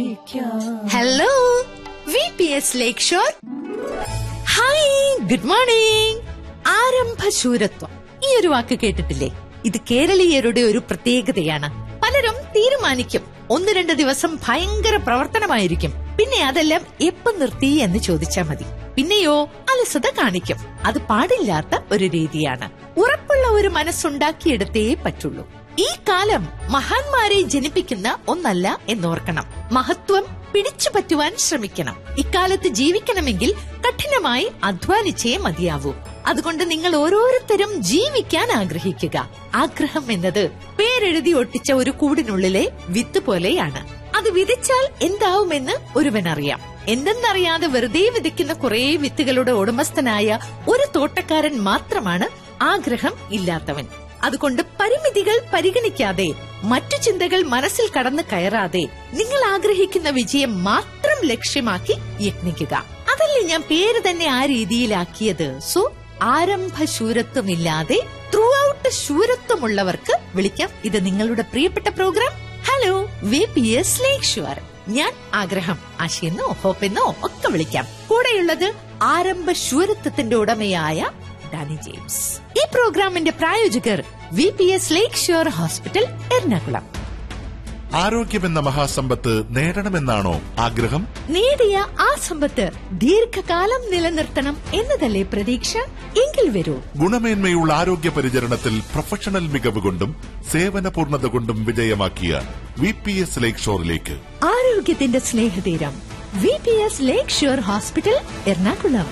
Hello V P S Lakeshore hi good morning ആരംഭശൂരത്വം ഈ ഒരു വാക്ക് കേട്ടിട്ടില്ലേ ഇത് കേരളീയരുടെ ഒരു പ്രത്യേകതയാണ് പലരും തീരുമാനിക്കും ഒന്ന് രണ്ട് ദിവസം ഭയങ്കര പ്രവർത്തനമായിരിക്കും പിന്നെ അതെല്ലാം എപ്പം നിർത്തി എന്ന് ചോദിച്ചാൽ മതി പിന്നെയോ അലസത കാണിക്കും അത് പാടില്ലാത്ത ഒരു രീതിയാണ് ഉറപ്പുള്ള ഒരു മനസ്സുണ്ടാക്കിയെടുത്തേ പറ്റുള്ളൂ ഈ കാലം മഹാന്മാരെ ജനിപ്പിക്കുന്ന ഒന്നല്ല എന്നോർക്കണം മഹത്വം പിടിച്ചു പറ്റുവാൻ ശ്രമിക്കണം ഇക്കാലത്ത് ജീവിക്കണമെങ്കിൽ കഠിനമായി അധ്വാനിച്ചേ മതിയാവൂ അതുകൊണ്ട് നിങ്ങൾ ഓരോരുത്തരും ജീവിക്കാൻ ആഗ്രഹിക്കുക ആഗ്രഹം എന്നത് പേരെഴുതി ഒട്ടിച്ച ഒരു കൂടിനുള്ളിലെ വിത്ത് പോലെയാണ് അത് വിതച്ചാൽ എന്താവുമെന്ന് ഒരുവനറിയാം എന്തെന്നറിയാതെ വെറുതെ വിതയ്ക്കുന്ന കുറെ വിത്തുകളുടെ ഉടമസ്ഥനായ ഒരു തോട്ടക്കാരൻ മാത്രമാണ് ആഗ്രഹം ഇല്ലാത്തവൻ അതുകൊണ്ട് പരിമിതികൾ പരിഗണിക്കാതെ മറ്റു ചിന്തകൾ മനസ്സിൽ കടന്നു കയറാതെ നിങ്ങൾ ആഗ്രഹിക്കുന്ന വിജയം മാത്രം ലക്ഷ്യമാക്കി യത്നിക്കുക അതല്ലേ ഞാൻ പേര് തന്നെ ആ രീതിയിലാക്കിയത് സോ ആരംഭ ശൂരത്വമില്ലാതെ ത്രൂ ഔട്ട് ശൂരത്വമുള്ളവർക്ക് വിളിക്കാം ഇത് നിങ്ങളുടെ പ്രിയപ്പെട്ട programme hello V P S Lakeshore ഞാൻ ആഗ്രഹം ആശയെന്നോ ഹോപ്പെന്നോ ഒക്കെ വിളിക്കാം കൂടെയുള്ളത് ആരംഭ ശൂരത്വത്തിന്റെ ഉടമയായ ഡാനി ജെയിംസ് ഈ പ്രോഗ്രാമിന്റെ പ്രായോജകർ V P S Lakeshore hospital Ernakulam ആരോഗ്യമെന്ന മഹാസമ്പത്ത് നേടണമെന്നാണോ ആഗ്രഹം നേടിയ ആ സമ്പത്ത് ദീർഘകാലം നിലനിർത്തണം എന്നതല്ലേ പ്രതീക്ഷ എങ്കിൽ വരൂ ഗുണമേന്മയുള്ള ആരോഗ്യ പരിചരണത്തിൽ പ്രൊഫഷണൽ മികവ് കൊണ്ടും സേവന പൂർണ്ണത കൊണ്ടും വിജയമാക്കിയ വി പി എസ് ലേക്ക് ഷോറിലേക്ക് ആരോഗ്യത്തിന്റെ സ്നേഹതീരം V P S Lakeshore hospital Ernakulam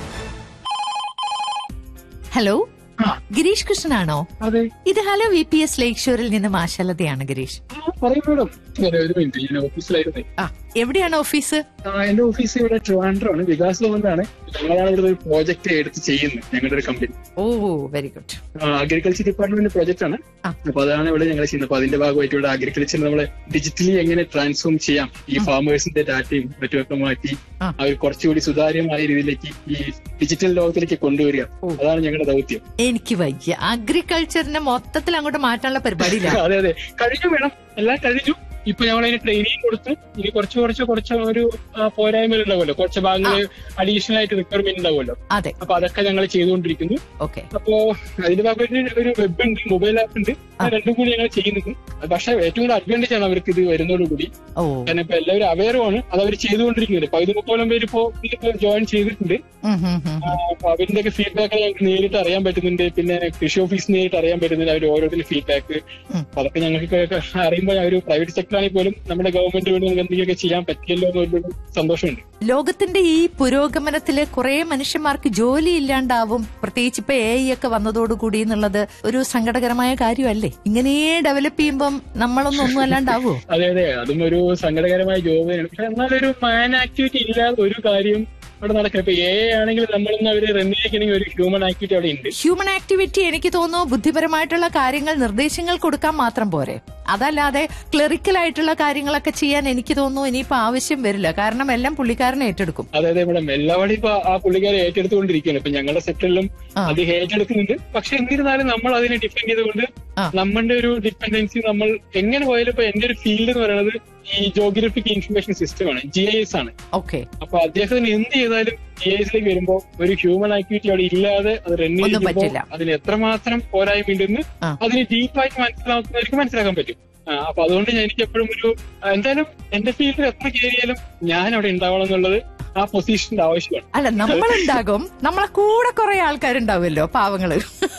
hello ആ. ഗിരീഷ് കൃഷ്ണനാണോ അതെ ഇത് ഹലോ വി പി എസ് ലേക്ക് ഷോറിൽ നിന്ന് മാഷലതയാണ് ഗിരീഷ് ആ, പറയൂ മാഡം ഞാൻ ഒരു മിനിറ്റ് ഞാൻ ഓഫീസിലായിരുന്നേ ആ എവിടെയാണ് ഓഫീസ് ആ, എന്റെ ഓഫീസ് ഇവിടെ ട്രിവാൻഡ്രം ആണ് വികാസ് ഭവനിലാണ് ഞങ്ങളാണ് ഇവിടെ ഒരു പ്രോജക്ട് എടുത്ത് ചെയ്യുന്നത് ഞങ്ങളുടെ ഒരു company oh very good agriculture department project ആണ് ആ. അപ്പൊ അതാണ് ഇവിടെ ഞങ്ങൾ ചെയ്യുന്നത് അപ്പൊ അതിന്റെ ഭാഗമായിട്ട് ഇവിടെ അഗ്രികൾച്ചർ നമ്മളെ ഡിജിറ്റലി എങ്ങനെ ട്രാൻസ്ഫോം ചെയ്യാം ഈ ഫാമേഴ്സിന്റെ ഡാറ്റയും മറ്റുമൊക്കെ മാറ്റി ആ. അവർ കുറച്ചുകൂടി സുതാര്യമായ രീതിയിലേക്ക് ഈ ഡിജിറ്റൽ ലോകത്തിലേക്ക് കൊണ്ടുവരിക ഓ. അതാണ് ഞങ്ങളുടെ ദൗത്യം എനിക്ക് വയ്യ അഗ്രികൾച്ചറിനെ മൊത്തത്തിൽ അങ്ങോട്ട് മാറ്റാനുള്ള പരിപാടിയില്ല അതെ അതെ കഴിഞ്ഞു വേണം എല്ലാം കഴിഞ്ഞു ഇപ്പൊ ഞങ്ങൾ അതിന് ട്രെയിനിങ് കൊടുത്ത് ഇനി കുറച്ച് കുറച്ച് കുറച്ച് ഒരു ആ, പോരായ്മകൾ ഉണ്ടാവുമല്ലോ കുറച്ച് ഭാഗങ്ങൾ അഡീഷണൽ ആയിട്ട് റിക്വയർമെന്റ് ഉണ്ടാവുമല്ലോ അതെ അപ്പൊ അതൊക്കെ ഞങ്ങൾ ചെയ്തുകൊണ്ടിരിക്കുന്നു ഓക്കെ അപ്പോ അതിന്റെ ഭാഗമായിട്ട് ഒരു വെബ് ഉണ്ട് മൊബൈൽ ആപ്പ് ഉണ്ട് ആ. രണ്ടും കൂടി ഞങ്ങൾ ചെയ്യുന്നത് പക്ഷെ ഏറ്റവും കൂടുതൽ അഡ്വാൻറ്റേജ് ആണ് അവർക്ക് ഇത് വരുന്നതോടുകൂടി ഓ കാരണം ഇപ്പൊ എല്ലാവരും അവയറുമാണ് അത് അവർ ചെയ്തുകൊണ്ടിരിക്കുന്നുണ്ട് പകുതി മുപ്പോളം പേര് ഇപ്പോ ഇതിപ്പോ ജോയിൻ ചെയ്തിട്ടുണ്ട് ഉം, ഉം, ഉം. ആ, അപ്പൊ അവരുടെ ഒക്കെ ഫീഡ്ബാക്ക് ഞങ്ങൾക്ക് നേരിട്ട് അറിയാൻ പറ്റുന്നുണ്ട് പിന്നെ കൃഷി ഓഫീസ് നേരിട്ട് അറിയാൻ പറ്റുന്നുണ്ട് അവർ ഓരോരുത്തരും ഫീഡ്ബാക്ക് ഉം. അപ്പൊ അതൊക്കെ ഞങ്ങൾക്ക് അറിയുമ്പോൾ ഒരു പ്രൈവറ്റ് സെക്ടർ ആണെങ്കിൽ പോലും നമ്മുടെ ഗവൺമെന്റ് വേണ്ടി നമുക്ക് എന്തെങ്കിലുമൊക്കെ ചെയ്യാൻ പറ്റിയല്ലോ എന്നൊരു സന്തോഷമുണ്ട് ലോകത്തിന്റെ ഈ പുരോഗമനത്തില് കുറെ മനുഷ്യന്മാർക്ക് ജോലി ഇല്ലാണ്ടാവും പ്രത്യേകിച്ച് ഇപ്പൊ എ ഒക്കെ വന്നതോടുകൂടി എന്നുള്ളത് ഒരു സങ്കടകരമായ കാര്യമല്ലേ ഇങ്ങനെ ഡെവലപ്പ് ചെയ്യുമ്പം നമ്മളൊന്നും ഒന്നും അല്ലാണ്ടാവോ അതെ അതെ അതും ഒരു സങ്കടകരമായ ജോബ് തന്നെയാണ് പക്ഷെ എന്നാലൊരു മാൻ ആക്ടിവിറ്റി ഇല്ലാതെ ഒരു കാര്യം അവിടെ നടക്കില്ല ഇപ്പൊ എ ആണെങ്കിൽ നമ്മളൊന്ന് അവര് റണ്ണിലേക്കാണെങ്കിൽ ഒരു ഹ്യൂമൻ ആക്ടിവിറ്റി അവിടെ ഉണ്ട് ഹ്യൂമൻ ആക്ടിവിറ്റി എനിക്ക് തോന്നുന്നു ബുദ്ധിപരമായിട്ടുള്ള കാര്യങ്ങൾ നിർദ്ദേശങ്ങൾ കൊടുക്കാൻ മാത്രം പോരെ അതല്ലാതെ ക്ലറിക്കൽ ആയിട്ടുള്ള കാര്യങ്ങളൊക്കെ ചെയ്യാൻ എനിക്ക് തോന്നുന്നു ഇനിയിപ്പോ ആവശ്യം വരില്ല കാരണം എല്ലാം പുള്ളിക്കാരനെ ഏറ്റെടുക്കും അതെ അതെ മേഡം എല്ലാവരും ഇപ്പൊ ആ പുള്ളിക്കാരെ ഏറ്റെടുത്തുകൊണ്ടിരിക്കുകയാണ് ഇപ്പൊ ഞങ്ങളുടെ സെക്ടറിലും ആ. അത് ഏറ്റെടുക്കുന്നുണ്ട് പക്ഷെ എന്നിരുന്നാലും നമ്മൾ അതിനെ ഡിപ്പെൻഡ് ചെയ്തുകൊണ്ട് ആ. നമ്മളുടെ ഒരു ഡിപ്പെൻഡൻസി നമ്മൾ എങ്ങനെ പോയാലും ഇപ്പൊ എന്റെ ഒരു ഫീൽഡ് എന്ന് പറയുന്നത് ഈ ജോഗ്രഫിക് ഇൻഫർമേഷൻ സിസ്റ്റം ആണ് ജി ഐ എസ് ആണ് ഓക്കെ അപ്പൊ അദ്ദേഹത്തിന് എന്ത് ചെയ്താലും ജി ഐ എസിലേക്ക് വരുമ്പോ ഒരു ഹ്യൂമൻ ആക്ടിവിറ്റി അവിടെ ഇല്ലാതെ അത് റൺ ഒന്നും ചെയ്യുമ്പോൾ പറ്റില്ല. അതിന് എത്രമാത്രം പോരായ്മയുണ്ടെന്ന് ആ. അതിന് ഡീപ്പായിട്ട് മനസ്സിലാക്കുന്നവർക്ക് മനസ്സിലാക്കാൻ പറ്റും ആ, അപ്പൊ അതുകൊണ്ട് ഞാൻ എനിക്ക് എപ്പോഴും ഒരു ആ, എന്തായാലും എന്റെ ഫീൽഡിൽ എത്ര കയറിയാലും ഞാൻ അവിടെ ഉണ്ടാവണം എന്നുള്ളത് ആ പൊസിഷന്റെ ആവശ്യമാണ് അല്ല നമ്മളുണ്ടാകും നമ്മളെ കൂടെ കുറെ ആൾക്കാരുണ്ടാവുമല്ലോ പാവങ്ങള്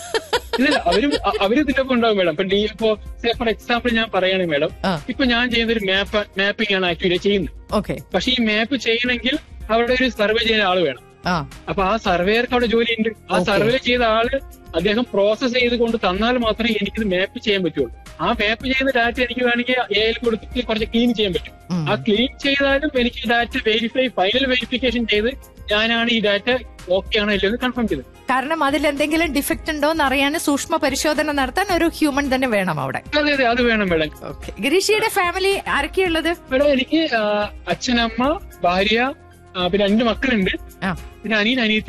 ഇല്ല അവരും അ- അവരും ഇതിന്റെ ഒപ്പം ഉണ്ടാവും മേഡം ഇപ്പൊ ഡി ഇപ്പോ ഫോർ എക്സാമ്പിൾ ഞാൻ പറയുകയാണെങ്കിൽ മേഡം ആ. ഇപ്പൊ ഞാൻ ചെയ്യുന്ന ഒരു മാപ്പ് മാപ്പിംഗ് ആണ് ആക്ച്വലി ചെയ്യുന്നത് ഓക്കെ പക്ഷെ ഈ മാപ്പ് ചെയ്യണമെങ്കിൽ അവിടെ ഒരു സർവേ ചെയ്യുന്ന ആള് വേണം ആ അപ്പൊ ആ സർവേയർക്ക് അവിടെ ജോലി ഉണ്ട് ആ Okay. സർവേ ചെയ്ത ആള് അദ്ദേഹം പ്രോസസ് ചെയ്ത് കൊണ്ട് തന്നാൽ മാത്രമേ എനിക്കിത് മാപ്പ് ചെയ്യാൻ പറ്റുള്ളൂ ആ മാപ്പ് ചെയ്യുന്ന ഡാറ്റ എനിക്ക് വേണമെങ്കിൽ എ കൊടുത്തിട്ട് കുറച്ച് ക്ലീൻ ചെയ്യാൻ പറ്റും ഉം. ആ ക്ലീൻ ചെയ്താലും എനിക്ക് ഡാറ്റ വെരിഫൈ ഫൈനൽ വെരിഫിക്കേഷൻ ചെയ്ത് ഞാനാണ് ഈ ഡാറ്റ ഓക്കെ ആണോ ഇല്ലയോ എന്ന് കൺഫേം ചെയ്തത് കാരണം അതിൽ എന്തെങ്കിലും ഡിഫക്റ്റ് ഉണ്ടോ എന്ന് അറിയാൻ സൂക്ഷ്മ പരിശോധന നടത്താൻ ഒരു ഹ്യൂമൻ തന്നെ വേണം അവിടെ അതെ അതെ അത് വേണം മേഡം ഓക്കെ ഗിരീഷിയുടെ ഫാമിലി ആരൊക്കെയുള്ളത് മേഡം എനിക്ക് ആ, അച്ഛനമ്മ ഭാര്യ ആ, പിന്നെ രണ്ട് മക്കളുണ്ട് ആ പിന്നെ അനിയൻ അനിയത്തി